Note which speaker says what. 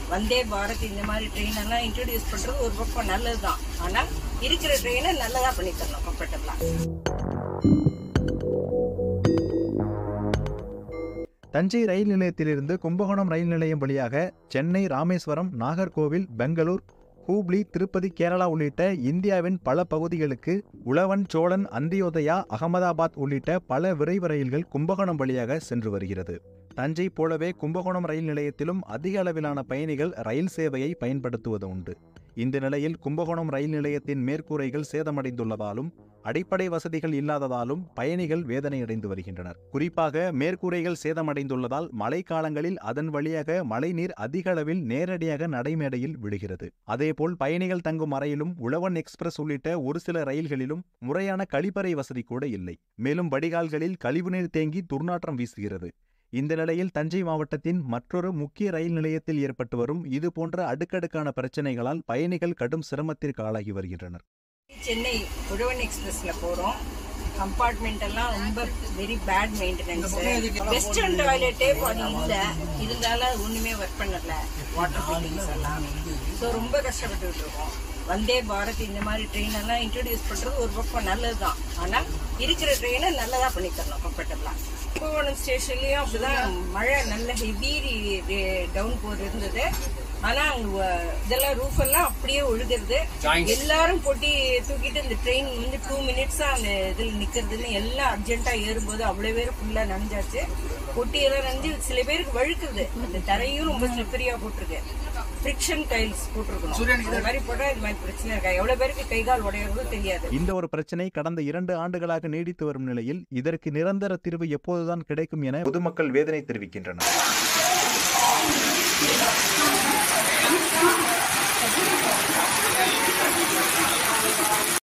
Speaker 1: வந்தே பாரத் இந்த மாதிரி ட்ரெயின் எல்லாம் இன்ட்ரடியூஸ் பண்றது ஒரு பக்கம் நல்லதுதான் ஆனா இருக்கிற ட்ரெயினை நல்லதா பண்ணி தரணும் கம்ஃபர்டபுளா
Speaker 2: தஞ்சை ரயில் நிலையத்திலிருந்து கும்பகோணம் ரயில் நிலையம் வழியாக சென்னை ராமேஸ்வரம் நாகர்கோவில் பெங்களூர் ஹூப்ளி திருப்பதி கேரளா உள்ளிட்ட இந்தியாவின் பல பகுதிகளுக்கு உழவன் சோழன் அந்தியோதயா அகமதாபாத் உள்ளிட்ட பல விரைவு ரயில்கள் கும்பகோணம் வழியாக சென்று வருகிறது தஞ்சை போலவே கும்பகோணம் ரயில் நிலையத்திலும் அதிக அளவிலான பயணிகள் ரயில் சேவையை பயன்படுத்துவது உண்டு இந்த நிலையில் கும்பகோணம் ரயில் நிலையத்தின் மேற்கூரைகள் சேதமடைந்துள்ளதாலும் அடிப்படை வசதிகள் இல்லாததாலும் பயணிகள் வேதனையடைந்து வருகின்றனர் குறிப்பாக மேற்கூரைகள் சேதமடைந்துள்ளதால் மழைக்காலங்களில் அதன் வழியாக மழைநீர் அதிக அளவில் நேரடியாக நடைமேடையில் விழுகிறது அதேபோல் பயணிகள் தங்கும் அறையிலும் உழவன் எக்ஸ்பிரஸ் உள்ளிட்ட ஒரு சில ரயில்களிலும் முறையான கழிப்பறை வசதி கூட இல்லை மேலும் வடிகால்களில் கழிவுநீர் தேங்கி துர்நாற்றம் வீசுகிறது இந்த நிலையில் தஞ்சை மாவட்டத்தின் மற்றொரு முக்கிய ரயில் நிலையத்தில் ஏற்பட்டு வரும் இதுபோன்ற அடுக்கடுக்கான பிரச்சனைகளால் பயணிகள் கடும் சிரமத்திற்கு ஆளாகி வருகின்றனர்
Speaker 1: சென்னை உழவன் எக்ஸ்பிரஸ்ல போறோம் கம்பார்ட்மெண்ட் எல்லாம் ரொம்ப வெரி பேட் மெயின்டெனன்ஸ் வெஸ்டர்ன் டாய்லெட்டே பாதி இல்ல இருந்தாலும் ஒண்ணுமே ஒர்க் பண்ணல வாட்டர் ஃபிட்டிங்ஸ் எல்லாம் ஸோ ரொம்ப கஷ்டப்பட்டுட்டு இருக்கோம் வந்தே பாரத் இந்த மாதிரி ட்ரெயின் எல்லாம் இன்ட்ரடியூஸ் பண்றது ஒரு பக்கம் நல்லதுதான் ஆனா இருக்கிற ட்ரெயினை நல்லதா பண்ணி தரணும் கம்ஃபர்டபுளா கும்பகோணம் ஸ்டேஷன்லயும் அப்படிதான் மழை நல்ல ஹெவி டவுன் போர் இருந்தது ஆனா அங்க வ- இதெல்லாம் ரூஃப் எல்லாம் அப்படியே ஒழுகுறது எல்லாரும் போட்டி தூக்கிட்டு இந்த ட்ரெயின் வந்து டூ மினிட்ஸா அந்த இதுல நிக்கிறதுன்னு எல்லாம் அர்ஜென்ட்டா ஏறும்போது அவ்வளவு பேர் ஃபுல்லா நனைஞ்சாச்சு பொட்டி எல்லாம் நனைஞ்சு சில பேருக்கு வழுக்குது அந்த தரையும் ரொம்ப ஸ்லிப்பரியா போட்டிருக்கு ஃப்ரிக்ஷன் டைல்ஸ் போட்டிருக்கணும் இந்த மாதிரி போட்டா இது மாதிரி பிரச்சனை இருக்கா எவ்வளவு பேருக்கு கை கால் உடையறதோ தெரியாது
Speaker 2: இந்த ஒரு பிரச்சனை கடந்த இரண்டு ஆண்டுகளாக நீடித்து வரும் நிலையில் இதற்கு நிரந்தர தீர்வு எப்போதுதான் கிடைக்கும் என பொதுமக்கள் வேதனை தெரிவிக்கின்றனர்